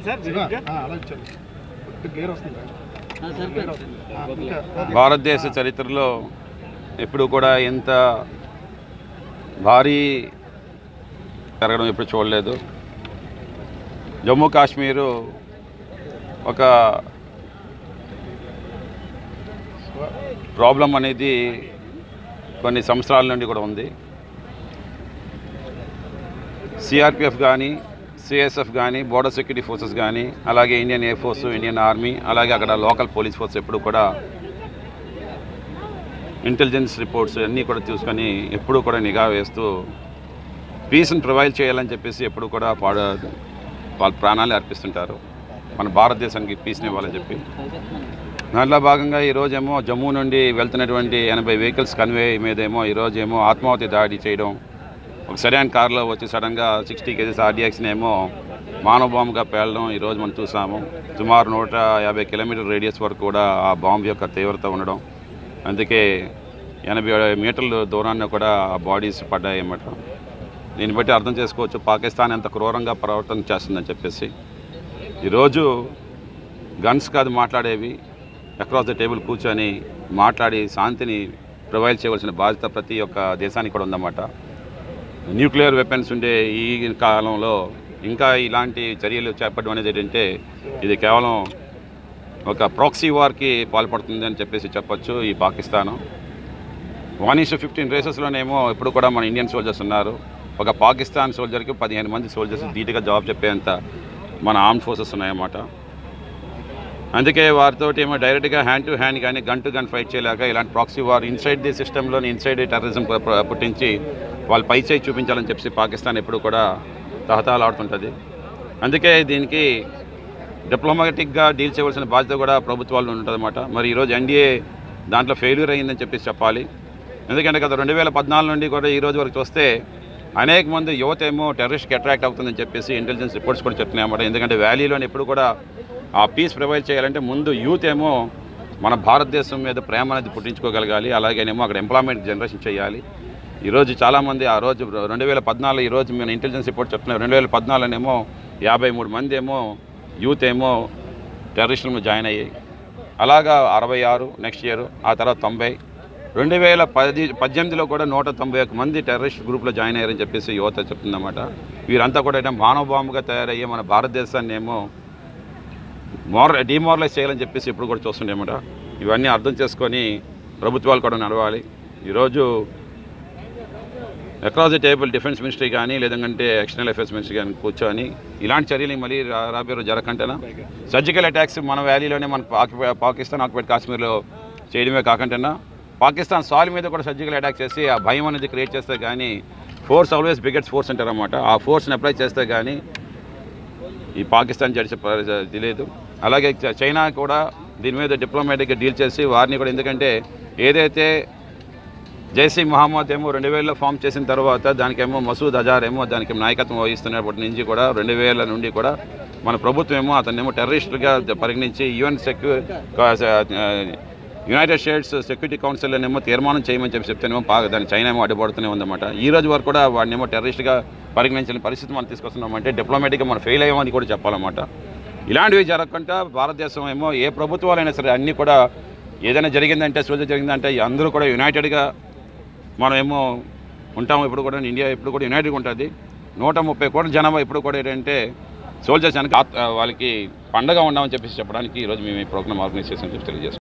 చెప్పండి సార్ శివ, వినీత్ గారు. ఆ, అలా ఇచ్చారు కొద్దిగా గేర్ వస్తుంది ఆ, సరిపోయింది. ఆ, ఇంకా అది. భారతదేశ చరిత్రలో ఎప్పుడు కూడా ఎంత భారీ జరగడం ఎప్పుడు చూడలేదు జమ్మూ కాశ్మీరు ఒక ప్రాబ్లం అనేది కొన్ని సంవత్సరాల నుండి కూడా ఉంది సిఆర్పిఎఫ్ కానీ సిఎస్ఎఫ్ కానీ బోర్డర్ సెక్యూరిటీ ఫోర్సెస్ కానీ అలాగే Indian air force Indian army అలాగే అక్కడ లోకల్ పోలీస్ ఫోర్స్ ఎప్పుడు కూడా ఇంటెలిజెన్స్ రిపోర్ట్స్ అన్నీ కూడా చూసుకొని ఎప్పుడు కూడా నిఘా వేస్తూ పీస్ని ప్రొవైడ్ చేయాలని చెప్పేసి ఎప్పుడు కూడా పాడ వాళ్ళ ప్రాణాలు అర్పిస్తుంటారు మన భారతదేశానికి పీస్ని ఇవ్వాలని చెప్పి దాంట్లో భాగంగా ఈరోజేమో జమ్మూ నుండి వెళ్తున్నటువంటి ఎనభై వెహికల్స్ కన్వే మీదేమో ఈరోజేమో ఆత్మాహుతి దాడి చేయడం ఒక సరైన కారులో వచ్చి సడన్గా సిక్స్టీ కేజీస్ ఆర్డీఎక్స్ని ఏమో మానవ బాంబుగా పేలడం ఈరోజు మనం చూసాము సుమారు నూట యాభై కిలోమీటర్ రేడియస్ వరకు కూడా ఆ బాంబు యొక్క తీవ్రత ఉండడం అందుకే ఎనభై మీటర్ల దూరాన్ని కూడా ఆ బాడీస్ పడ్డాయి అన్నమాట దీన్ని బట్టి అర్థం చేసుకోవచ్చు పాకిస్తాన్ ఎంత క్రూరంగా ప్రవర్తన చేస్తుందని చెప్పేసి ఈరోజు గన్స్ కాదు మాట్లాడేవి అక్రాస్ ద టేబుల్ కూర్చొని మాట్లాడి శాంతిని ప్రొవైడ్ చేయవలసిన బాధ్యత ప్రతి ఒక్క దేశానికి కూడా ఉందన్నమాట న్యూక్లియర్ వెపన్స్ ఉండే ఈ కాలంలో ఇంకా ఇలాంటి చర్యలు చేపట్టడం అనేది ఏంటంటే ఇది కేవలం ఒక ప్రాక్సీ వార్కి పాల్పడుతుంది అని చెప్పేసి చెప్పొచ్చు ఈ పాకిస్తాన్ వన్ ఇస్ ఫిఫ్టీన్ రేసెస్లోనేమో ఇప్పుడు కూడా మన ఇండియన్ సోల్జర్స్ ఉన్నారు ఒక పాకిస్తాన్ సోల్జర్కి పదిహేను మంది సోల్జర్స్ ధీటుగా జవాబు చెప్పేంత మన ఆర్మ్ ఫోర్సెస్ ఉన్నాయన్నమాట అందుకే వారితో ఏమో డైరెక్ట్గా హ్యాండ్ టు హ్యాండ్ కానీ గన్ టు గన్ ఫైట్ చేయలేక ఇలాంటి ప్రాక్సీ వార్ ఇన్సైడ్ ది సిస్టంలోని ఇన్సైడ్ టెర్రరిజం పుట్టించి వాళ్ళు పై చేయి చూపించాలని చెప్పి పాకిస్తాన్ ఎప్పుడు కూడా తహతాలాడుతుంటుంది అందుకే దీనికి డిప్లొమాటిక్గా డీల్ చేయవలసిన బాధ్యత కూడా ప్రభుత్వాలు ఉంటుందన్నమాట మరి ఈరోజు ఎన్డీఏ దాంట్లో ఫెయిల్యూర్ అయ్యిందని చెప్పేసి చెప్పాలి ఎందుకంటే గత రెండు వేల పద్నాలుగు నుండి కూడా ఈ రోజు వరకు చూస్తే అనేక మంది యువత ఏమో టెర్రరిస్ట్కి అట్రాక్ట్ అవుతుందని చెప్పేసి ఇంటెలిజెన్స్ రిపోర్ట్స్ కూడా చెప్తున్నాయి అన్నమాట ఎందుకంటే వ్యాలీలోని ఎప్పుడు కూడా ఆ పీస్ ప్రొవైడ్ చేయాలంటే ముందు యూత్ ఏమో మన భారతదేశం మీద ప్రేమ అనేది పుట్టించుకోగలగాలి అలాగేనేమో అక్కడ ఎంప్లాయ్మెంట్ జనరేషన్ చేయాలి ఈరోజు చాలామంది ఆ రోజు రెండు వేల పద్నాలుగు ఈరోజు మేము ఇంటెలిజెన్స్ రిపోర్ట్ చెప్తున్నాం రెండు వేల పద్నాలుగునేమో యాభై మూడు మంది ఏమో యూత్ ఏమో టెర్రరిస్టులు జాయిన్ అయ్యాయి అలాగా అరవై ఆరు నెక్స్ట్ ఇయర్ ఆ తర్వాత తొంభై రెండు వేల పది పద్దెనిమిదిలో కూడా నూట తొంభై ఒక్క మంది టెర్రరిస్ట్ గ్రూప్లో జాయిన్ అయ్యారని చెప్పేసి యువత చెప్తుందన్నమాట వీరంతా కూడా ఏంటంటే మానవ బాంబుగా తయారయ్యే మన భారతదేశాన్ని ఏమో మోర డిమారలైజ్ చేయాలని చెప్పేసి ఇప్పుడు కూడా చూస్తుండేమాట ఇవన్నీ అర్థం చేసుకొని ప్రభుత్వాలు కూడా నడవాలి ఈరోజు across the table defence ministry కానీ లేదంటే ఎక్స్టర్నల్ అఫేర్స్ మినిస్ట్రీ కానీ కూర్చొని ఇలాంటి చర్యలు మళ్ళీ రా- రాబోయే రోజు జరగకంటేనా సర్జికల్ అటాక్స్ మన వ్యాలీలోనే మన పాకి- పాకిస్తాన్ ఆక్యుపైడ్ కాశ్మీర్లో చేయడమే కాకంటేనా పాకిస్తాన్ సాల్ మీద కూడా సర్జికల్ అటాక్ చేసి ఆ భయం అనేది క్రియేట్ చేస్తే కానీ ఫోర్స్ ఆల్వేస్ బిగ్గెట్స్ ఫోర్స్ అంటారన్నమాట ఆ ఫోర్స్ని అప్లై చేస్తే కానీ ఈ పాకిస్తాన్ జడిచే ప- తెలియదు అలాగే చ- చైనా కూడా దీని మీద డిప్లొమాటిక్గా డీల్ చేసి వారిని కూడా ఎందుకంటే ఏదైతే జైసీ మహమ్మద్ ఏమో రెండు వేలలో ఫామ్ చేసిన తర్వాత దానికేమో మసూద్ అజార్ ఏమో దానికి నాయకత్వం వహిస్తున్నప్పటి నుంచి కూడా రెండు వేల నుండి కూడా మన ప్రభుత్వం ఏమో అతన్నేమో టెర్రరిస్టుగా పరిగణించి యుఎన్ సెక్యూ యునైటెడ్ స్టేట్స్ సెక్యూరిటీ కౌన్సిల్ ఏమో తీర్మానం చేయమని చెప్పి చెప్తేనేమో పా దాన్ని చైనా ఏమో అడ్డుపడుతూనే ఉందన్నమాట ఈ రోజు వరకు కూడా వాడిని ఏమో టెర్రరిస్ట్గా పరిగణించిన పరిస్థితి మనం తీసుకొస్తున్నామంటే డిప్లొమాటిక్గా మనం ఫెయిల్ అయ్యామని కూడా చెప్పాలన్నమాట ఇలాంటివి జరగకుండా భారతదేశం ఏమో ఏ ప్రభుత్వాలైనా సరే అన్నీ కూడా ఏదైనా జరిగిందంటే సోల్జర్ జరిగిందంటే అందరూ కూడా యునైటెడ్గా మనమేమో ఉంటాము ఇప్పుడు కూడా ఇండియా ఇప్పుడు కూడా యునైటెడ్గా ఉంటుంది నూట ముప్పై కోట్ల జనాభా ఇప్పుడు కూడా ఏంటంటే సోల్జర్స్ వెనక ఆత్- వాళ్ళకి పండగ ఉండమని చెప్పేసి చెప్పడానికి ఈరోజు మేము ఈ ప్రోగ్రామ్ ఆర్గనైజ్ చేసామని చెప్పి తెలియజేస్తాం